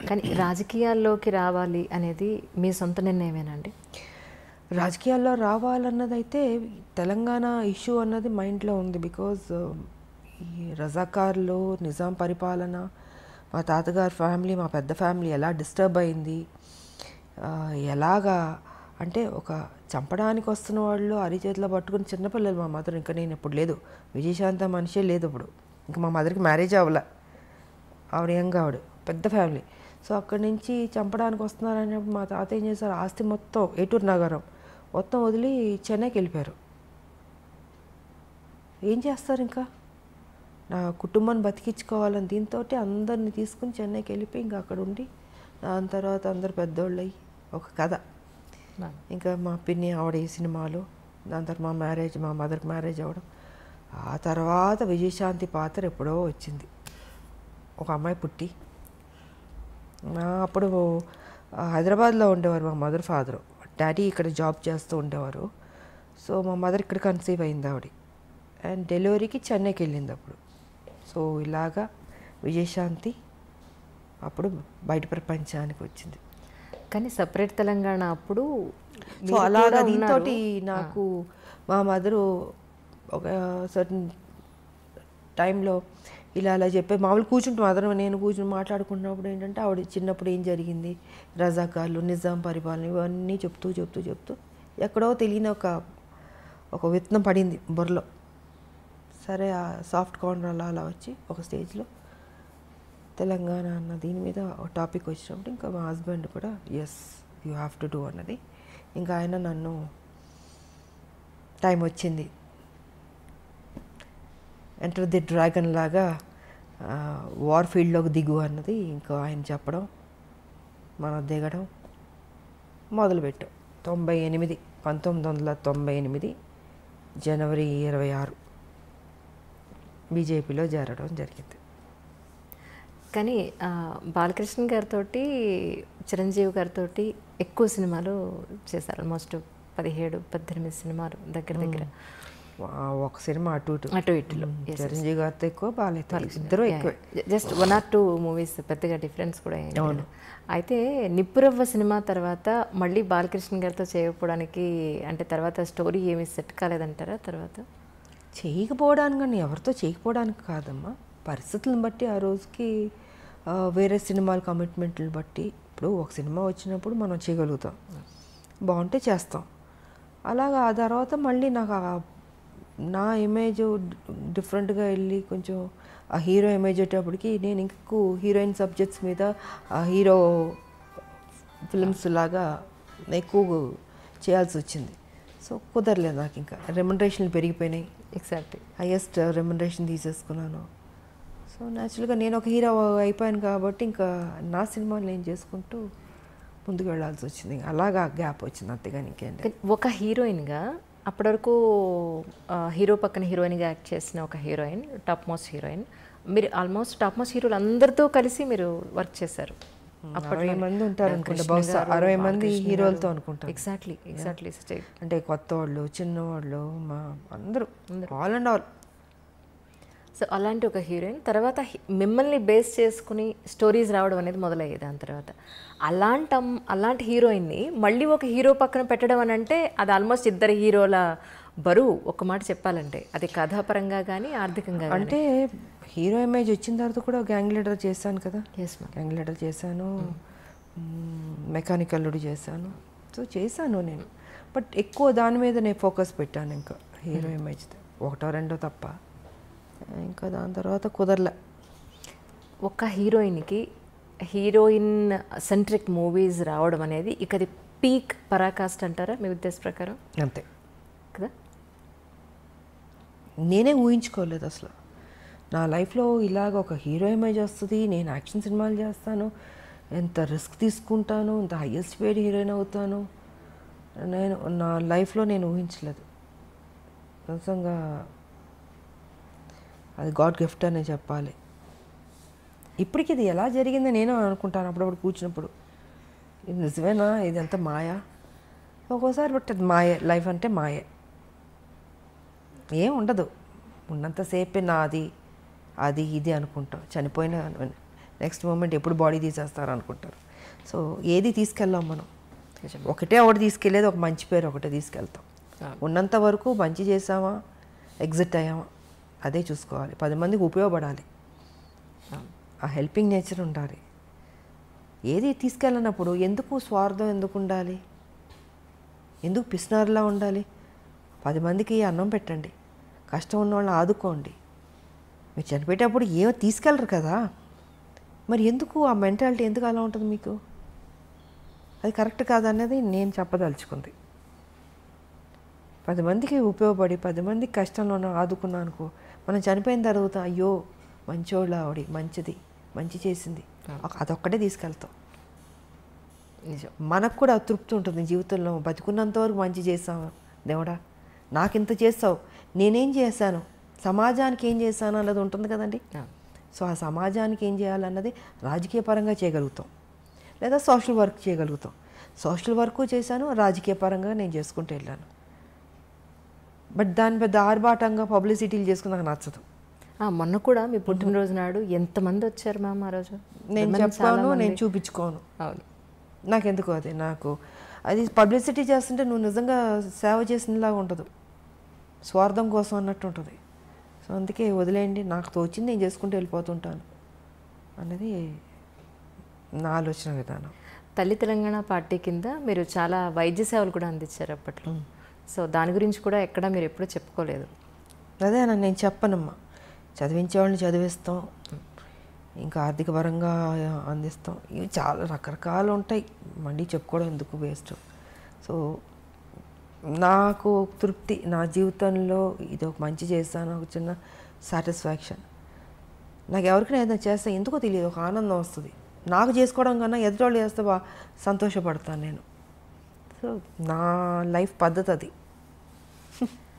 కానీ రాజకీయాల్లోకి రావాలి అనేది మీ సొంత నిర్ణయమేనండి రాజకీయాల్లో రావాలన్నది అయితే తెలంగాణ ఇష్యూ అన్నది మైండ్లో ఉంది బికాజ్ ఈ రజాకార్లు నిజాం పరిపాలన మా తాతగారి ఫ్యామిలీ మా పెద్ద ఫ్యామిలీ ఎలా డిస్టర్బ్ అయింది ఆ, ఎలాగా అంటే ఒక చంపడానికి వస్తున్న వాళ్ళు అరిచేతిలో పట్టుకుని చిన్నపిల్లలు మా మదర్ ఇంకా నేను ఇప్పుడు లేదు విజయశాంత మనిషే లేదు ఇప్పుడు ఇంకా మా మదర్కి మ్యారేజ్ అవ్వలే ఆవిడ యంగ్ ఆవిడ పెద్ద ఫ్యామిలీ సో అక్కడి నుంచి చంపడానికి వస్తున్నారని మా తాత ఏం చేశారు ఆస్తి మొత్తం ఏటూరు నగరం మొత్తం వదిలి చెన్నైకి వెళ్ళిపోయారు ఏం చేస్తారు ఇంకా నా కుటుంబాన్ని బతికించుకోవాలని దీంతో అందరిని తీసుకుని చెన్నైకి వెళ్ళిపోయి ఇంకా అక్కడ ఉండి దాని తర్వాత అందరు పెద్దోళ్ళు అయ్యి ఒక కథ ఇంకా మా పిన్ని ఆవిడ ఈ సినిమాలు దాని తర్వాత మా మ్యారేజ్ మా మదర్కి మ్యారేజ్ అవ్వడం ఆ తర్వాత విజయశాంతి పాత్ర ఎప్పుడో వచ్చింది ఒక అమ్మాయి పుట్టి నా అప్పుడు ఆ, హైదరాబాద్లో ఉండేవారు మా మదర్ ఫాదర్ డాడీ ఇక్కడ జాబ్ చేస్తూ ఉండేవారు సో మా మదర్ ఇక్కడ కన్సీవ్ అయింది ఆవిడ అండ్ డెలివరీకి చెన్నైకి వెళ్ళింది అప్పుడు సో ఇలాగా విజయశాంతి అప్పుడు బయట ప్రపంచానికి వచ్చింది కానీ సపరేట్ తెలంగాణ అప్పుడు సో మీరు అలాగా కూడా దీంతో ఉన్నారు. నాకు మా మదరు ఒక సర్టన్ టైంలో ఇలా అలా చెప్పే మామూలు కూర్చుంటాం మదర్ నేను కూర్చుని మాట్లాడుకున్నప్పుడు ఏంటంటే ఆవిడ చిన్నప్పుడు ఏం జరిగింది రజాకార్లు నిజాం పరిపాలన ఇవన్నీ చెప్తూ చెప్తూ చెప్తూ ఎక్కడో తెలియని ఒక ఒక విత్తనం పడింది బుర్రలో సరే ఆ సాఫ్ట్ కార్నర్ అలా అలా వచ్చి ఒక స్టేజ్లో తెలంగాణ అన్న దీని మీద ఒక టాపిక్ వచ్చినప్పుడు ఇంకా మా హస్బెండ్ కూడా yes you have to do అన్నది ఇంకా ఆయన నన్ను టైం వచ్చింది ఎంటర్ ది డ్రాగన్ లాగా వార్ ఫీల్డ్లోకి దిగు అన్నది ఇంకా ఆయన చెప్పడం మనం దిగడం మొదలుపెట్టాం తొంభై ఎనిమిది పంతొమ్మిది వందల తొంభై ఎనిమిది జనవరి ఇరవై ఆరు బీజేపీలో చేరడం జరిగింది కానీ ఆ, బాలకృష్ణ గారితో చిరంజీవి గారితో ఎక్కువ సినిమాలు చేశారు ఆల్మోస్ట్ పదిహేడు పద్దెనిమిది సినిమాలు దగ్గర దగ్గర ఆ, ఒక సినిమా అటు ఇటు అటు ఇటులో మ్మ్. చిరంజీవి గారితో ఎక్కువ బాగాలేదు ఇద్దరు ఎక్కువే just one or two movies పెద్దగా డిఫరెన్స్ కూడా ఏం లేదు అయితే నిప్పురవ్వ సినిమా తర్వాత మళ్ళీ బాలకృష్ణ గారితో చేయకపోవడానికి అంటే తర్వాత స్టోరీ ఏమి సెట్ కాలేదంటారా తర్వాత చేయకపోవడానికి కానీ ఎవరితో చేయకపోవడానికి కాదమ్మా పరిస్థితులను బట్టి ఆ రోజుకి ఆ, వేరే సినిమాల కమిట్మెంట్లను బట్టి ఇప్పుడు ఒక సినిమా వచ్చినప్పుడు మనం చేయగలుగుతాం బాగుంటే చేస్తాం అలాగా ఆ తర్వాత మళ్ళీ నాకు ఆ- నా ఇమేజ్ డిఫరెంట్గా వెళ్ళి కొంచెం ఆ హీరో ఇమేజ్ వచ్చేటప్పటికి నేను ఇంకెక్కువ హీరోయిన్ సబ్జెక్ట్స్ మీద ఆ హీరో ఫిల్మ్స్ లాగా ఎక్కువ చేయాల్సి వచ్చింది సో కుదరలేదు నాకు ఇంకా రెమ్యునరేషన్లు పెరిగిపోయినాయి ఎగ్జాక్ట్లీ హైయెస్ట్ రెమ్యునరేషన్ తీసేసుకున్నాను సో న్యాచురల్గా నేను ఒక హీరో అయిపోయాను కాబట్టి ఇంకా నా సినిమాలు నేను చేసుకుంటూ ముందుకు వెళ్ళాల్సి వచ్చింది అలాగా గ్యాప్ వచ్చింది అంతేగాని ఇంకేం లేదు. కానీ ఒక హీరోయిన్గా అప్పటి వరకు ఆ, హీరో పక్కన హీరోయిన్గా యాక్ట్ చేసిన ఒక హీరోయిన్ టాప్ మోస్ట్ హీరోయిన్ మీరు ఆల్మోస్ట్ టాప్ మోస్ట్ హీరోలు అందరితో కలిసి మీరు వర్క్ చేశారు అరవై మంది ఉంటారు అనుకుంటా బహుశా అరవై మంది హీరోలతో అనుకుంటాను ఎగ్జాక్ట్లీ ఎగ్జాక్ట్లీ అంటే కొత్త వాళ్ళు చిన్నవాళ్ళు మా అందరూ ఆల్ అండ్ ఆల్ సో అలాంటి ఒక హీరోయిన్ తర్వాత హి- మిమ్మల్ని బేస్ చేసుకుని స్టోరీస్ రావడం అనేది మొదలయ్యేది దాని తర్వాత అలాంటి అమ్- అలాంటి హీరోయిన్ని మళ్ళీ ఒక హీరో పక్కన పెట్టడం అని అంటే అది ఆల్మోస్ట్ ఇద్దరు హీరోల బరువు ఒక మాట చెప్పాలంటే అది కథాపరంగా కానీ ఆర్థికంగా కానీ అంటే హీరో ఇమేజ్ వచ్చిన తర్వాత కూడా గ్యాంగ్ లీడర్ చేశాను కదా ఎస్ మ్యామ్ గ్యాంగ్ లీడర్ చేశాను మెకానికల్ చేశాను సో చేశాను నేను బట్ ఎక్కువ దాని మీద నేను ఫోకస్ పెట్టాను ఇంకా హీరో ఇమేజ్ ఒకటో రెండో తప్ప ఇంకా దాని తర్వాత కుదరలే ఒక హీరోయిన్కి హీరోయిన్ సెంట్రిక్ మూవీస్ రావడం అనేది ఇక అది పీక్ పరాకాస్ట్ అంటారా మీ ఉద్దేశ ప్రకారం అంతే కదా నేనే ఊహించుకోలేదు అసలు నా లైఫ్లో ఇలాగ ఒక హీరో ఇమేజ్ వస్తుంది నేను యాక్షన్ సినిమాలు చేస్తాను ఎంత రిస్క్ తీసుకుంటాను ఎంత హైయెస్ట్ పేడ్ హీరోయిన్ అవుతాను నేను నా లైఫ్లో నేను ఊహించలేదు నిజంగా అది గాడ్ గిఫ్ట్ అనే చెప్పాలి ఇప్పటికి ఇది ఎలా జరిగిందో నేను అనుకుంటాను అప్పుడప్పుడు కూర్చున్నప్పుడు ఇది నిజమేనా ఇది ఎంత మాయా ఒక్కోసారి బట్ అది మాయే లైఫ్ అంటే మాయే ఏం ఉండదు ఉన్నంతసేపే నాది అది ఇది అనుకుంటాం చనిపోయిన నెక్స్ట్ మూమెంట్ ఎప్పుడు బాడీ తీసేస్తారు అనుకుంటారు సో ఏది తీసుకెళ్ళాం మనం నిజం. ఒకటే ఒకటి తీసుకెళ్ళేది ఒక మంచి పేరు ఒకటే తీసుకెళ్తాం ఉన్నంత వరకు మంచి చేసామా ఎగ్జిట్ అయ్యామా అదే చూసుకోవాలి పది మందికి ఉపయోగపడాలి ఆ హెల్పింగ్ నేచర్ ఉండాలి ఏది తీసుకెళ్ళినప్పుడు ఎందుకు స్వార్థం ఎందుకు ఉండాలి ఎందుకు పిసినారులా ఉండాలి పది మందికి అన్నం పెట్టండి కష్టం ఉన్న వాళ్ళని ఆదుకోండి మీరు చనిపోయేటప్పుడు ఏమో తీసుకెళ్ళరు కదా మరి ఎందుకు ఆ మెంటాలిటీ ఎందుకు అలా ఉంటుంది మీకు అది కరెక్ట్ కాదనేది నేను చెప్పదలుచుకుంది పది మందికి ఉపయోగపడి పది మందికి కష్టంలో ఉన్న ఆదుకున్నా అనుకో మనం చనిపోయిన తర్వాత అయ్యో మంచోళ్ళ ఆవిడ మంచిది మంచి చేసింది ఒక- అదొక్కటే తీసుకెళ్తాం నిజం మనకు కూడా తృప్తి ఉంటుంది జీవితంలో బతుకున్నంత వరకు మంచి చేసాము దేవుడా నాకింత చేస్తావు నేనేం చేశాను సమాజానికి ఏం చేశాను అన్నది ఉంటుంది కదండి ఆ. సో ఆ సమాజానికి ఏం చేయాలన్నది రాజకీయ పరంగా చేయగలుగుతాం లేదా సోషల్ వర్క్ చేయగలుగుతాం సోషల్ వర్క్ చేశాను రాజకీయ పరంగా నేను చేసుకుంటూ వెళ్ళాను బట్ దాని పెద్ద ఆర్భాటంగా పబ్లిసిటీలు చేసుకుని నాకు నచ్చదు ఆ, మొన్న కూడా మీ పుట్టినరోజు నాడు ఎంతమంది వచ్చారు మ్యామ్ ఆ రోజు నేను Women చాలా చెప్పాను మంది. నేను చూపించుకోను అవును నాకెందుకు అది నాకు అది పబ్లిసిటీ చేస్తుంటే నువ్వు నిజంగా సేవ చేసినలాగా ఉండదు స్వార్థం కోసం అన్నట్టు ఉంటుంది సో అందుకే వదిలేయండి నాకు తోచింది నేను చేసుకుంటూ వెళ్ళిపోతుంటాను అన్నది నా ఆలోచన విధానం తల్లి తెలంగాణ పార్టీ కింద మీరు చాలా వైద్య సేవలు కూడా అందించారు అప్పట్లో సో దాని గురించి కూడా ఎక్కడ మీరు ఎప్పుడూ చెప్పుకోలేదు అదే అన్న నేను చెప్పనమ్మా చదివించే వాళ్ళని చదివిస్తాం ఇంకా ఆర్థిక పరంగా అందిస్తాం ఇవి చాలా రకరకాలు ఉంటాయి మళ్ళీ చెప్పుకోవడం ఎందుకు వేస్ట్ సో నాకు తృప్తి నా జీవితంలో ఇది ఒక మంచి చేస్తాను ఒక చిన్న సాటిస్ఫాక్షన్ నాకు ఎవరికైనా ఏదైనా చేస్తే ఎందుకో తెలియదు ఒక ఆనందం వస్తుంది నాకు చేసుకోవడం కన్నా ఎదుటోళ్ళు చేస్తే బా సంతోషపడతాను నేను సో నా లైఫ్ పద్ధతి అది